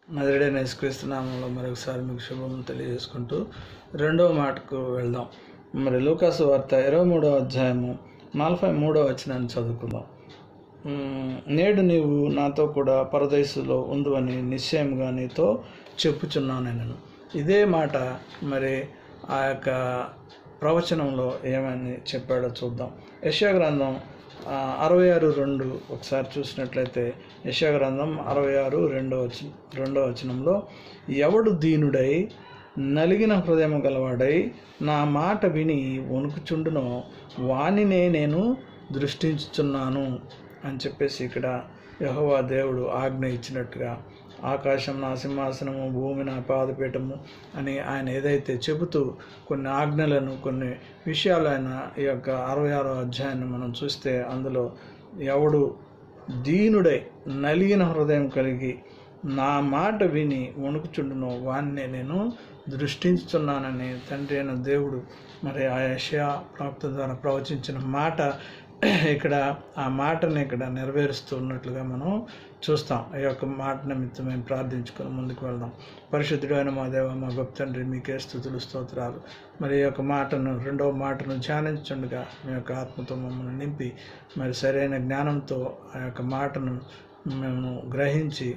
నజరుడైన యేసుక్రీస్తునామంలో మరొకసారి మీకు శుభం తెలియజేసుకుంటూ రెండవ మాటకు వెళ్దాం మరి లూకాసు వార్త ఇరవై మూడవ అధ్యాయము నలభై మూడవ వచనాన్ని చదువుకుందాం ఉమ్, నేడు నీవు నాతో కూడా పరదేశులో ఉండువని నిశ్చయంగా నీతో చెప్పుచున్నాను నేను ఇదే మాట మరి ఆ యొక్క ప్రవచనంలో ఏమని చెప్పాడో చూద్దాం యశా గ్రంథం ఆ, అరవై ఆరు రెండు ఒకసారి చూసినట్లయితే యశా గ్రంథం అరవై ఆరు రెండో వచ రెండో వచనంలో ఎవడు దీనుడై నలిగిన హృదయం గలవాడై నా మాట విని వణుకుచుండునో వానినే నేను దృష్టించుచున్నాను అని చెప్పేసి ఇక్కడ యెహోవా దేవుడు ఆజ్ఞ ఇచ్చినట్టుగా ఆకాశం నా సింహాసనము భూమి నా పాదపీఠము అని ఆయన ఏదైతే చెబుతూ కొన్ని ఆజ్ఞలను కొన్ని విషయాలు ఆయన ఈ యొక్క అరవై ఆరో అధ్యాయాన్ని మనం చూస్తే అందులో ఎవడు దీనుడై నలిగిన హృదయం కలిగి నా మాట విని వణుకుచుండునో వాన్నే నేను దృష్టించుతున్నానని తండ్రి అయిన దేవుడు మరి ఆ యషయా ప్రాప్త ద్వారా ప్రవచించిన మాట ఇక్కడ ఆ మాటని ఇక్కడ నెరవేరుస్తూ ఉన్నట్లుగా మనం చూస్తాం ఈ యొక్క మాట నిమిత్తం మేము ప్రార్థించుకొని ముందుకు వెళ్దాం పరిశుద్ధుడు అయిన మా దేవ మా గొప్ప తండ్రి మీకే స్థుతులు స్తోత్రాలు మరి ఈ యొక్క మాటను రెండవ మాటను ధ్యానించుండగా మీ యొక్క ఆత్మతో మమ్మల్ని నింపి మరి సరైన జ్ఞానంతో ఆ యొక్క మాటను మేము గ్రహించి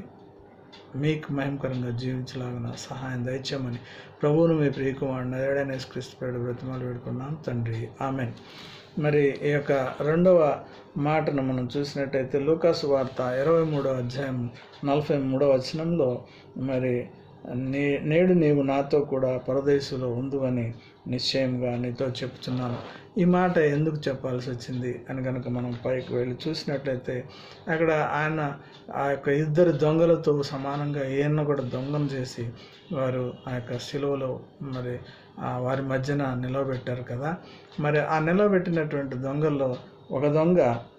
మీకు మహిమకరంగా జీవించలాగిన సహాయం దయచేయమని ప్రభువును మీ ప్రియకుమారుడు ఏడైన క్రీస్తు పేరు బ్రతిమాలు వేడుకున్నాం తండ్రి ఆమెన్ మరి ఈ యొక్క రెండవ మాటను మనం చూసినట్టయితే లూకాసు వార్త ఇరవై మూడో అధ్యాయం నలభై మూడో వచనంలో మరి నే నేడు నీవు నాతో కూడా పరదేశంలో ఉందువని నిశ్చయంగా నీతో చెప్తున్నాను ఈ మాట ఎందుకు చెప్పాల్సి వచ్చింది అని కనుక మనం పైకి వెళ్ళి చూసినట్లయితే అక్కడ ఆయన ఆ యొక్క ఇద్దరు దొంగలతో సమానంగా ఈయన కూడా దొంగను చేసి వారు ఆ యొక్క శిలువలో మరి ఆ వారి మధ్యన నిలవబెట్టారు కదా మరి ఆ నిలవబెట్టినటువంటి దొంగల్లో ఒక దొంగ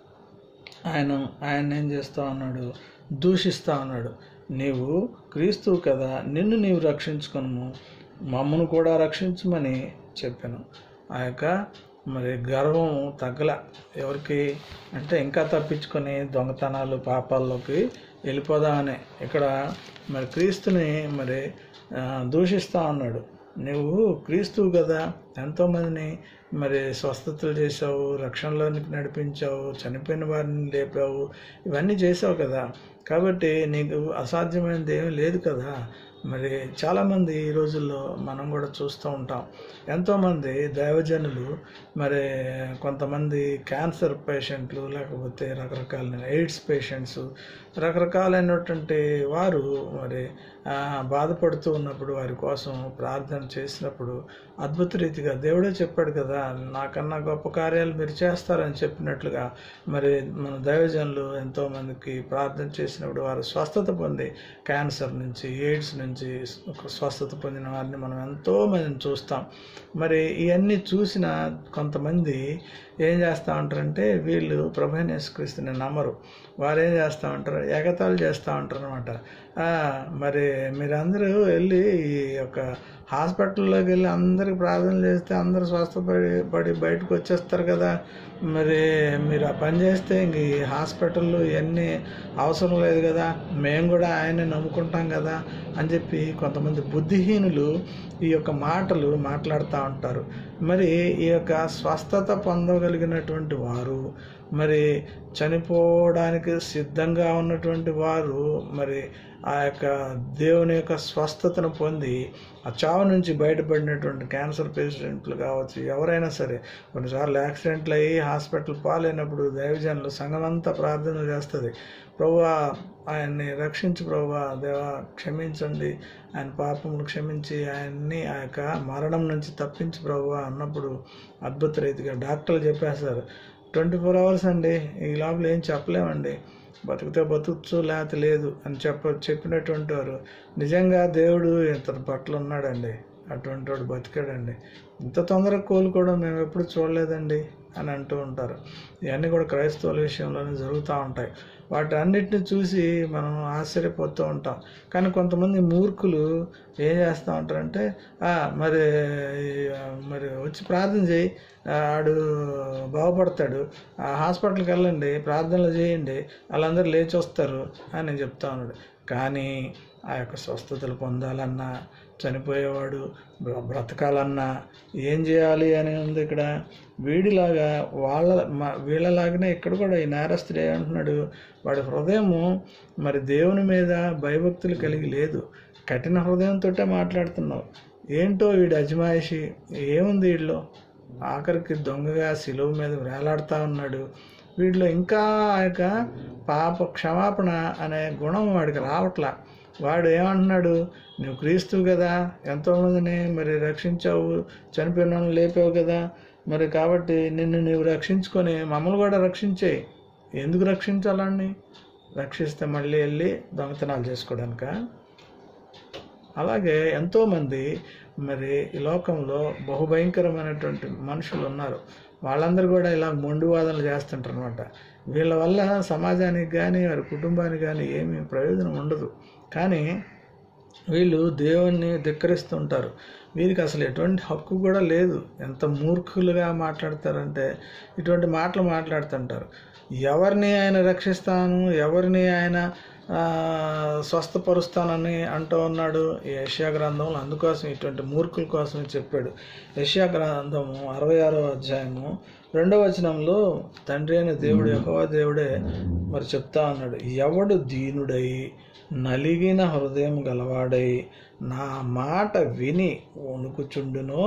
ఆయన ఆయన ఏం చేస్తా ఉన్నాడు దూషిస్తా ఉన్నాడు నీవు క్రీస్తువు కదా నిన్ను నీవు రక్షించుకును మమ్మను కూడా రక్షించమని చెప్పాను ఆ యొక్క మరి గర్వం తగ్గల ఎవరికి అంటే ఇంకా తప్పించుకొని దొంగతనాలు పాపాల్లోకి వెళ్ళిపోదామని ఇక్కడ మరి క్రీస్తుని మరి ఆ, దూషిస్తా ఉన్నాడు నువ్వు క్రీస్తువు కదా ఎంతోమందిని మరి స్వస్థతలు చేసావు రక్షణలోనికి నడిపించావు చనిపోయిన వారిని లేపావు ఇవన్నీ చేసావు కదా కాబట్టి నీకు అసాధ్యమైనది ఏమీ లేదు కదా మరి చాలామంది ఈ రోజుల్లో మనం కూడా చూస్తూ ఉంటాం ఎంతోమంది దైవజనులు మరి కొంతమంది క్యాన్సర్ పేషెంట్లు లేకపోతే రకరకాల ఎయిడ్స్ పేషెంట్స్ రకరకాలైనటువంటి వారు మరి ఆ, బాధపడుతూ ఉన్నప్పుడు వారి కోసం ప్రార్థన చేసినప్పుడు అద్భుత రీతిగా దేవుడే చెప్పాడు కదా నాకన్నా గొప్ప కార్యాలు మీరు చేస్తారని చెప్పినట్లుగా మరి మన దైవజనులు ఎంతోమందికి ప్రార్థన చేసినప్పుడు వారు స్వస్థత పొంది క్యాన్సర్ నుంచి ఎయిడ్స్ నుంచి స్వస్థత పొందిన వారిని మనం ఎంతో మందిని చూస్తాం మరి ఇవన్నీ చూసిన కొంతమంది ఏం చేస్తూ ఉంటారంటే వీళ్ళు ప్రభైనేసుక్రీస్తుని నమ్మరు వారు ఏం చేస్తూ ఉంటారు ఎగతాళి చేస్తూ ఉంటారు అనమాట మరి మీరందరూ వెళ్ళి ఈ యొక్క హాస్పిటల్లోకి వెళ్ళి అందరికి ప్రార్థన చేస్తే అందరూ స్వస్థపడి పడి బయటకు వచ్చేస్తారు కదా మరి మీరు ఆ పని చేస్తే ఇంక ఈ హాస్పిటల్ ఇవన్నీ అవసరం లేదు కదా మేము కూడా ఆయన్ని నమ్ముకుంటాం కదా అని చెప్పి కొంతమంది బుద్ధిహీనులు ఈ యొక్క మాటలు మాట్లాడుతూ ఉంటారు మరి ఈ యొక్క స్వస్థత పొందగలిగినటువంటి వారు మరి చనిపోవడానికి సిద్ధంగా ఉన్నటువంటి వారు మరి ఆ యొక్క దేవుని యొక్క స్వస్థతను పొంది ఆ చావు నుంచి బయటపడినటువంటి క్యాన్సర్ పేషెంట్లు కావచ్చు ఎవరైనా సరే కొన్నిసార్లు యాక్సిడెంట్లు అయ్యి హాస్పిటల్ పాలైనప్పుడు దైవజనులు సంఘం అంతా ప్రార్థన చేస్తుంది ప్రభువా ఆయన్ని రక్షించి ప్రభువా దేవా క్షమించండి ఆయన పాపములు క్షమించి ఆయన్ని ఆ యొక్క మరణం నుంచి తప్పించి ప్రభువా అన్నప్పుడు అద్భుత రీతిగా డాక్టర్లు చెప్పేస్తారు ట్వంటీ ఫోర్ అవర్స్ అండి ఈ లోపల ఏం చెప్పలేమండి బతికితే బతుకుచ్చు లేకపోతే లేదు అని చెప్ప చెప్పినటువంటి వారు నిజంగా దేవుడు ఇంత పట్ల ఉన్నాడండి అటువంటి వాడు బతికాడండి ఇంత తొందరగా కోలుకోవడం మేము ఎప్పుడు చూడలేదండి అని అంటూ ఉంటారు ఇవన్నీ కూడా క్రైస్తవుల విషయంలోనే జరుగుతూ ఉంటాయి వాటి అన్నిటిని చూసి మనం ఆశ్చర్యపోతూ ఉంటాం కానీ కొంతమంది మూర్ఖులు ఏం చేస్తూ ఉంటారంటే "ఆ, మరి ఆ, మరి వచ్చి ప్రార్థన చేయి ఆ, ఆడు బాగుపడతాడు ఆ హాస్పిటల్కి వెళ్ళండి ప్రార్థనలు చేయండి వాళ్ళందరూ లేచి వస్తారు అని నేను చెప్తా ఉన్నాడు కానీ ఆ యొక్క స్వస్థతలు పొందాలన్నా చనిపోయేవాడు బ్ర- బ్రతకాలన్నా ఏం చేయాలి అని ఉంది ఇక్కడ వీడిలాగా వాళ్ళ మ- వీళ్ళలాగానే ఇక్కడ కూడా ఈ నేరస్తుడు ఏమంటున్నాడు వాడి హృదయము మరి దేవుని మీద భయభక్తులు కలిగి లేదు కఠిన హృదయంతో మాట్లాడుతున్నావు ఏంటో వీడి అజమాయిషి ఏముంది వీడిలో ఆఖరికి దొంగగా శిలువ మీద వేలాడుతూ ఉన్నాడు వీటిలో ఇంకా ఆ యొక్క పాప క్షమాపణ అనే గుణం వాడికి రావట్లా వాడు ఏమంటున్నాడు నువ్వు క్రీస్తువు కదా ఎంతోమందిని మరి రక్షించావు చనిపోయిన వాళ్ళని లేపావు కదా మరి కాబట్టి నిన్ను నీవు రక్షించుకొని మమ్మల్ని కూడా రక్షించేయి ఎందుకు రక్షించాలని రక్షిస్తే మళ్ళీ వెళ్ళి దొంగతనాలు చేసుకోవడానిక అలాగే ఎంతోమంది మరి ఈ లోకంలో బహుభయంకరమైనటువంటి మనుషులు ఉన్నారు వాళ్ళందరూ కూడా ఇలా మొండి వాదనలు చేస్తుంటారు అనమాట వీళ్ళ వల్ల సమాజానికి కానీ వారి కుటుంబానికి కానీ ఏమీ ప్రయోజనం ఉండదు కానీ వీళ్ళు దేవుణ్ణి ధిక్కరిస్తుంటారు వీరికి అసలు ఎటువంటి హక్కు కూడా లేదు ఎంత మూర్ఖులుగా మాట్లాడతారంటే ఇటువంటి మాటలు మాట్లాడుతుంటారు ఎవరిని ఆయన రక్షిస్తాను ఎవరిని ఆయన ఆ, స్వస్థపరుస్తానని అంటూ ఉన్నాడు ఈ యెషయా గ్రంథంలో అందుకోసం ఇటువంటి మూర్ఖుల కోసం చెప్పాడు యెషయా గ్రంథము అరవై ఆరో అధ్యాయము రెండవ వచనంలో తండ్రి అయిన దేవుడు యెహోవా దేవుడే మరి చెప్తా ఉన్నాడు ఎవడు దీనుడై నలిగిన హృదయం గలవాడై నా మాట విని వణుకుచుండునో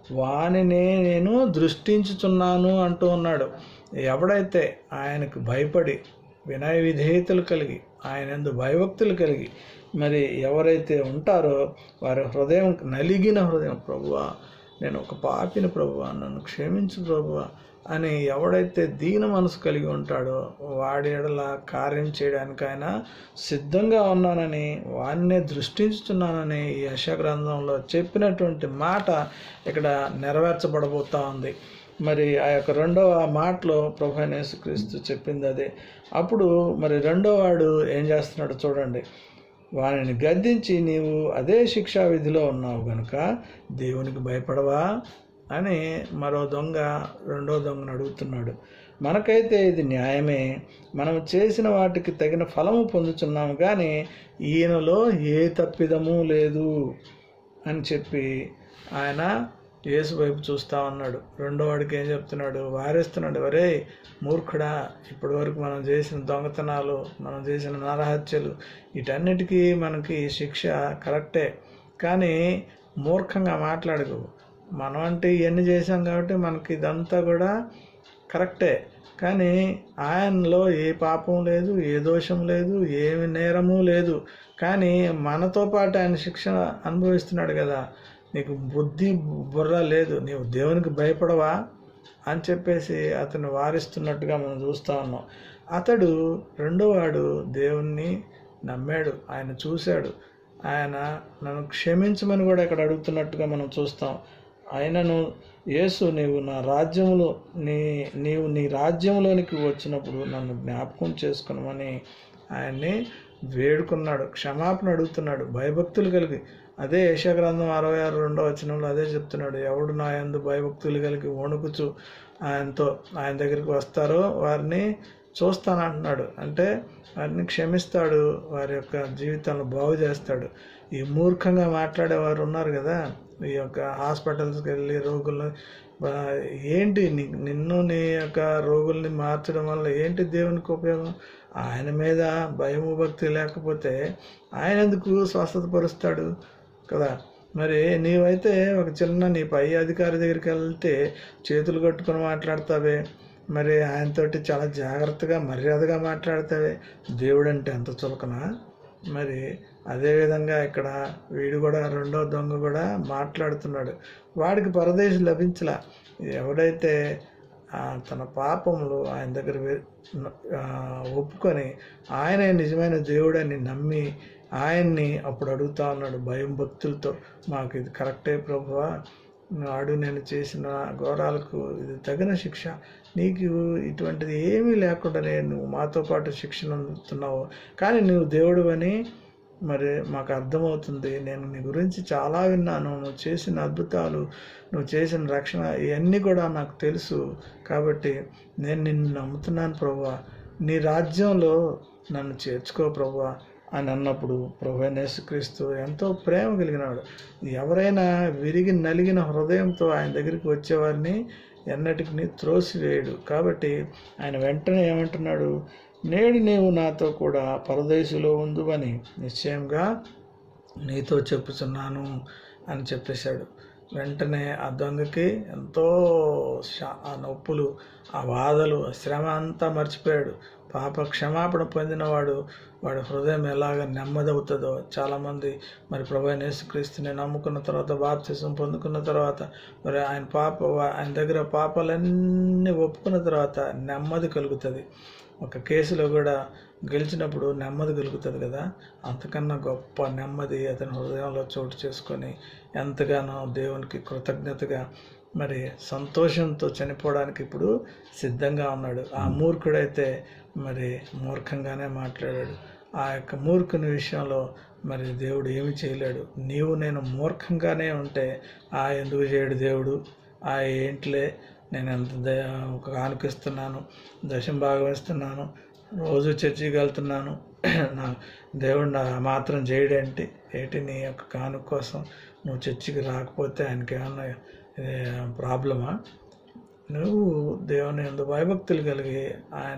వానినే నేను దృష్టించుచున్నాను అంటూ ఉన్నాడు ఎవడైతే ఆయనకు భయపడి వినయ విధేయతలు కలిగి ఆయన ఎందు భయభక్తులు కలిగి మరి ఎవరైతే ఉంటారో వారి హృదయం నలిగిన హృదయం ప్రభువా నేను ఒక పాపిని ప్రభువా నన్ను క్షమించు ప్రభువా అని ఎవడైతే దీన మనసు కలిగి ఉంటాడో వాడి ఎడల కార్యం చేయడానికైనా సిద్ధంగా ఉన్నానని వాడినే దృష్టించుతున్నానని ఈ యశ గ్రంథంలో చెప్పినటువంటి మాట ఇక్కడ నెరవేర్చబడబోతా ఉంది మరి ఆ యొక్క రెండవ మాటలో ప్రభు అయిన యేసుక్రీస్తు చెప్పింది అదే అప్పుడు మరి రెండో వాడు ఏం చేస్తున్నాడు చూడండి వారిని గద్దించి నీవు అదే శిక్షా విధిలో ఉన్నావు గనుక దేవునికి భయపడవా అని మరో దొంగ రెండో దొంగను అడుగుతున్నాడు మనకైతే ఇది న్యాయమే మనం చేసిన వాటికి తగిన ఫలము పొందుతున్నాము కానీ ఈయనలో ఏ తప్పిదము లేదు అని చెప్పి ఆయన యేసు వైపు చూస్తా ఉన్నాడు రెండో వాడికి ఏం చెప్తున్నాడు వారేస్తున్నాడు వరే మూర్ఖుడా ఇప్పటి వరకు మనం చేసిన దొంగతనాలు మనం చేసిన నరహత్యలు వీటన్నిటికీ మనకి శిక్ష కరెక్టే కానీ మూర్ఖంగా మాట్లాడకు మనం అంటే ఇవన్నీ చేసాం కాబట్టి మనకి ఇదంతా కూడా కరెక్టే కానీ ఆయనలో ఏ పాపం లేదు ఏ దోషం లేదు ఏమి నేరము లేదు కానీ మనతో పాటు ఆయన శిక్షణ అనుభవిస్తున్నాడు కదా నీకు బుద్ధి బుర్ర లేదు నీవు దేవునికి భయపడవా అని చెప్పేసి అతను వారిస్తున్నట్టుగా మనం చూస్తూ ఉన్నాం అతడు రెండోవాడు దేవుణ్ణి నమ్మాడు ఆయన చూశాడు ఆయన నన్ను క్షమించమని కూడా ఇక్కడ అడుగుతున్నట్టుగా మనం చూస్తాం ఆయనను యేసు నీవు నా రాజ్యములో నీ నీవు నీ రాజ్యంలోనికి వచ్చినప్పుడు నన్ను జ్ఞాపకం చేసుకునమని ఆయన్ని వేడుకున్నాడు క్షమాపణ అడుగుతున్నాడు భయభక్తులు కలిగి అదే యశాగ్రంథం అరవై ఆరు రెండో వచనంలో అదే చెప్తున్నాడు ఎవడు నా యందు భయభక్తులు కలిగి వణుకుచు ఆయనతో ఆయన దగ్గరికి వస్తారో వారిని చూస్తానంటున్నాడు అంటే వారిని క్షమిస్తాడు వారి యొక్క జీవితాలను బాగు చేస్తాడు ఈ మూర్ఖంగా మాట్లాడేవారు ఉన్నారు కదా ఈ యొక్క హాస్పిటల్స్కి వెళ్ళి రోగులను బా- ఏంటి ని- నిన్ను నీ యొక్క రోగుల్ని మార్చడం వల్ల ఏంటి దేవునికి ఉపయోగం ఆయన మీద భయము భక్తి లేకపోతే ఆయన ఎందుకు స్వస్థత పరుస్తాడు కదా మరి నీవైతే ఒక చిన్న నీ పై అధికారి దగ్గరికి వెళ్తే చేతులు కట్టుకొని మాట్లాడతావే మరి ఆయనతోటి చాలా జాగ్రత్తగా మర్యాదగా మాట్లాడతావే దేవుడు అంటే ఎంత చులకనా మరి అదేవిధంగా ఇక్కడ వీడు కూడా రెండో దొంగ కూడా మాట్లాడుతున్నాడు వాడికి పరదేశం లభించలా ఎవడైతే ఆ, తన పాపములు ఆయన దగ్గర వే- ఆ, ఒప్పుకొని ఆయనే నిజమైన దేవుడని నమ్మి ఆయన్ని అప్పుడు అడుగుతా ఉన్నాడు భయం భక్తులతో మాకు ఇది కరెక్టే ప్రభువా నాడు నేను చేసిన ఘోరాలకు ఇది తగిన శిక్ష నీకు ఇటువంటిది ఏమీ లేకుండానే నువ్వు మాతో పాటు శిక్షణ అందుతున్నావు కానీ నువ్వు దేవుడు అని మరి మాకు అర్థమవుతుంది నేను నీ గురించి చాలా విన్నాను నువ్వు చేసిన అద్భుతాలు నువ్వు చేసిన రక్షణ ఇవన్నీ కూడా నాకు తెలుసు కాబట్టి నేను నిన్ను నమ్ముతున్నాను ప్రభువా నీ రాజ్యంలో నన్ను చేర్చుకో ప్రభువా అని అన్నప్పుడు ప్రభు అయిన యేసుక్రీస్తు ఎంతో ప్రేమ కలిగినవాడు ఎవరైనా విరిగి నలిగిన హృదయంతో ఆయన దగ్గరికి వచ్చేవారిని ఎన్నటికి త్రోసివేయడు కాబట్టి ఆయన వెంటనే ఏమంటున్నాడు నేడు నీవు నాతో కూడా పరదేశులో ఉందువని నిశ్చయంగా నీతో చెప్పుచున్నాను అని చెప్పేశాడు వెంటనే ఆ దొంగకి ఎంతో శా- ఆ నొప్పులు ఆ బాధలు ఆ శ్రమ అంతా మర్చిపోయాడు పాప క్షమాపణ పొందినవాడు వాడి హృదయం ఎలాగ నెమ్మది అవుతుందో చాలామంది మరి ప్రభు అయిన యేసుక్రీస్తుని నమ్ముకున్న తర్వాత బాప్తిసం పొందుకున్న తర్వాత మరి ఆయన పాప ఆయన దగ్గర పాపాలన్నీ ఒప్పుకున్న తర్వాత నెమ్మది కలుగుతుంది ఒక కేసులో కూడా గెలిచినప్పుడు నెమ్మది కలుగుతుంది కదా అంతకన్నా గొప్ప నెమ్మది అతని హృదయంలో చోటు చేసుకొని ఎంతగానో దేవునికి కృతజ్ఞతగా మరి సంతోషంతో చనిపోవడానికి ఇప్పుడు సిద్ధంగా ఉన్నాడు ఆ మూర్ఖుడైతే మరి మూర్ఖంగానే మాట్లాడాడు ఆ యొక్క మూర్ఖుని విషయంలో మరి దేవుడు ఏమి చేయలేడు నీవు నేను మూర్ఖంగానే ఉంటే ఆ ఎందుకు చేయడు దేవుడు ఆ ఏంటిలే నేను ఎంత దయ ఒక కానుకిస్తున్నాను దశం భాగం ఇస్తున్నాను రోజు చర్చికి వెళ్తున్నాను నా దేవుడు నా మాత్రం చేయడేంటి ఏంటి నీ యొక్క కానుక కోసం నువ్వు చర్చికి రాకపోతే ఆయనకి ఏమన్నా ప్రాబ్లమా నువ్వు దేవుని ఎందు భయభక్తులు కలిగి ఆయన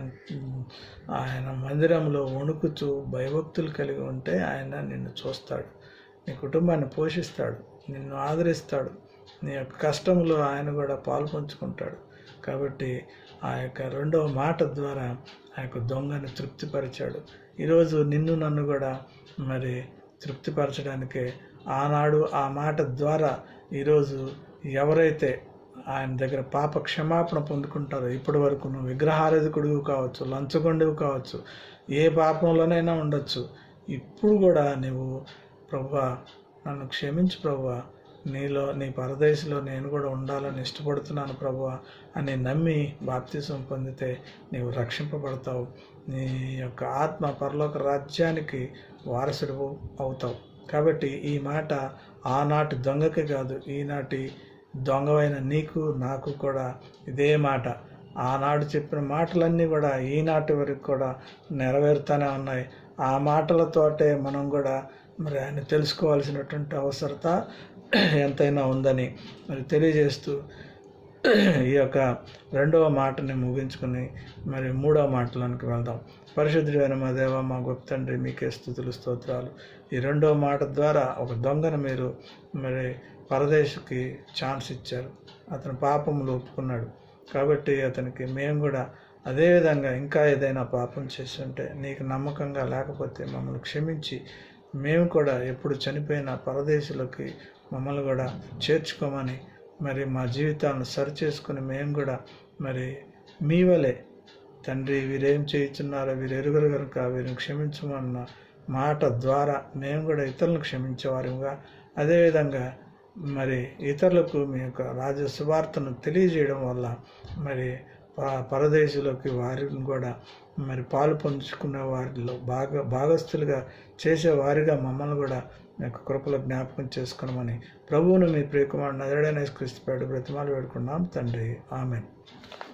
ఆయన మందిరంలో వణుకుచూ భయభక్తులు కలిగి ఉంటే ఆయన నిన్ను చూస్తాడు నీ కుటుంబాన్ని పోషిస్తాడు నిన్ను ఆదరిస్తాడు నీ యొక్క కష్టంలో ఆయన కూడా పాలు పంచుకుంటాడు కాబట్టి ఆ యొక్క రెండవ మాట ద్వారా ఆ యొక్క దొంగను తృప్తిపరిచాడు ఈరోజు నిన్ను నన్ను కూడా మరి తృప్తిపరచడానికి ఆనాడు ఆ మాట ద్వారా ఈరోజు ఎవరైతే ఆయన దగ్గర పాప క్షమాపణ పొందుకుంటారో ఇప్పటి వరకు నువ్వు విగ్రహారధికుడివి కావచ్చు లంచగొండివి కావచ్చు ఏ పాపంలోనైనా ఉండొచ్చు ఇప్పుడు కూడా నువ్వు ప్రభువా నన్ను క్షమించు ప్రభువా నీలో నీ పరదేశంలో నేను కూడా ఉండాలని ఇష్టపడుతున్నాను ప్రభువా అని నమ్మి బాప్తిసం పొందితే నీవు రక్షింపబడతావు నీ యొక్క ఆత్మ పరలోక రాజ్యానికి వారసుడు అవుతావు కాబట్టి ఈ మాట ఆనాటి దొంగకి కాదు ఈనాటి దొంగవైన నీకు నాకు కూడా ఇదే మాట ఆనాడు చెప్పిన మాటలన్నీ కూడా ఈనాటి వరకు కూడా నెరవేరుతూనే ఉన్నాయి ఆ మాటలతోటే మనం కూడా మరి ఆయన తెలుసుకోవాల్సినటువంటి అవసరత ఎంతైనా ఉందని మరి తెలియజేస్తూ ఈ యొక్క రెండవ మాటని ముగించుకుని మరి మూడవ మాటలోనికి వెళ్దాం పరిశుద్ధుడైన మా దేవ మా గొప్ప తండ్రి మీకే స్థుతులు స్తోత్రాలు ఈ రెండవ మాట ద్వారా ఒక దొంగను మీరు మరి పరదేశుకి ఛాన్స్ ఇచ్చారు అతను పాపములు ఒప్పుకున్నాడు కాబట్టి అతనికి మేము కూడా అదేవిధంగా ఇంకా ఏదైనా పాపం చేస్తుంటే నీకు నమ్మకంగా లేకపోతే మమ్మల్ని క్షమించి మేము కూడా ఎప్పుడు చనిపోయిన పరదేశులకి మమ్మల్ని కూడా చేర్చుకోమని మరి మా జీవితాలను సరిచేసుకుని మేము కూడా మరి మీ వలె తండ్రి వీరేం చేయుచున్నారో వీరు ఎరుగురు కనుక వీరిని క్షమించమన్న మాట ద్వారా మేము కూడా ఇతరులను క్షమించేవారుగా అదేవిధంగా మరి ఇతరులకు మీ యొక్క రాజ్య సువార్తను తెలియజేయడం వల్ల మరి ప- పరదేశులకి వారిని కూడా మరి పాలు పంచుకునే వారిలో భాగ భాగస్థులుగా చేసే వారిగా మమ్మల్ని కూడా మీ యొక్క కృపలో జ్ఞాపకం చేసుకోనమని ప్రభువును మీ ప్రియకుమారుడు నజరడైన క్రీస్తు పేడు బ్రతిమాలు వేడుకున్నాం తండ్రి ఆమెన్